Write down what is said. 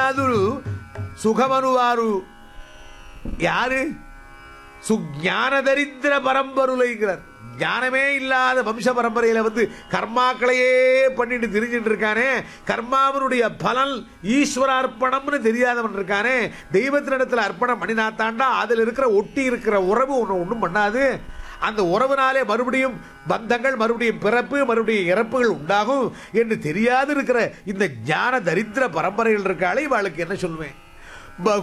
తెలియదు సుఖమను వారు யாரு சுஞான தரித்திர பரம்பருளைங்கிறார் ஞானமே இல்லாத வம்ச பரம்பரையில வந்து கர்மாக்களையே பண்ணிட்டு திரிஞ்சிட்டு இருக்கானே கர்மாவனுடைய பலன் ஈஸ்வர அர்ப்பணம்னு தெரியாதவன் இருக்கானே தெய்வத்தினிடத்துல அர்ப்பணம் பண்ணினாத்தாண்டா அதில் இருக்கிற ஒட்டி இருக்கிற உறவு ஒன்று ஒன்றும் பண்ணாது அந்த உறவுனாலே மறுபடியும் பந்தங்கள் மறுபடியும் பிறப்பு மறுபடியும் இறப்புகள் உண்டாகும் என்று தெரியாது இருக்கிற இந்த ஞான தரித்திர பரம்பரைகள் இருக்காளே இவாளுக்கு என்ன சொல்வேன்